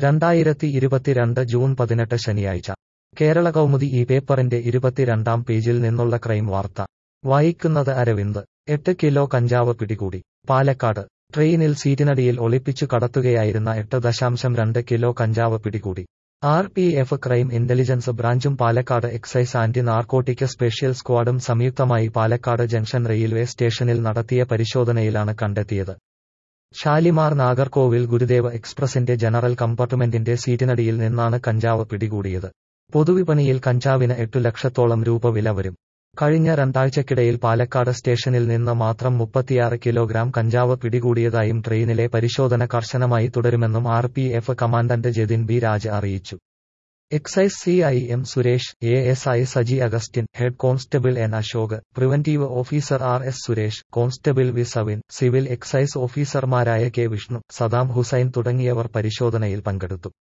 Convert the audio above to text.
രണ്ടായിരത്തി ഇരുപത്തിരണ്ട് ജൂൺ പതിനെട്ട് ശനിയാഴ്ച കേരള കൗമുദി ഈ പേപ്പറിന്റെ ഇരുപത്തിരണ്ടാം പേജിൽ നിന്നുള്ള ക്രൈം വാർത്ത വായിക്കുന്നത് അരവിന്ദ് എട്ട് കിലോ കഞ്ചാവ് പിടികൂടി പാലക്കാട് ട്രെയിനിൽ സീറ്റിനടിയിൽ ഒളിപ്പിച്ചു കടത്തുകയായിരുന്ന എട്ട് ദശാംശം രണ്ട് കിലോ കഞ്ചാവ് പിടികൂടി R P F crime intelligence ബ്രാഞ്ചും Palakkad excise anti narcotic special സ്ക്വാഡും സംയുക്തമായി പാലക്കാട് ജംഗ്ഷൻ റെയിൽവേ സ്റ്റേഷനിൽ നടത്തിയ പരിശോധനയിലാണ് കണ്ടെത്തിയത് ഷാലിമാർ നാഗർകോവിൽ ഗുരുദേവ എക്സ്പ്രസിന്റെ ജനറൽ കമ്പാർട്ട്മെന്റിന്റെ സീറ്റിനടിയിൽ നിന്നാണ് കഞ്ചാവ് പിടികൂടിയത് പൊതുവിപണിയിൽ കഞ്ചാവിന് എട്ടു ലക്ഷത്തോളം രൂപ വില വരും കഴിഞ്ഞ രണ്ടാഴ്ചക്കിടയിൽ പാലക്കാട് സ്റ്റേഷനിൽ നിന്ന് മാത്രം മുപ്പത്തിയാറ് കിലോഗ്രാം കഞ്ചാവ് പിടികൂടിയതായും ട്രെയിനിലെ പരിശോധന കർശനമായി തുടരുമെന്നും R P F commandant Jatin B Raj അറിയിച്ചു excise C I M Suresh A S I Saji Augustine head constable N Ashok preventive officer R S Suresh constable V Savin civil excise ഓഫീസർമാരായ കെ വിഷ്ണു സദാം ഹുസൈൻ തുടങ്ങിയവർ പരിശോധനയിൽ പങ്കെടുത്തു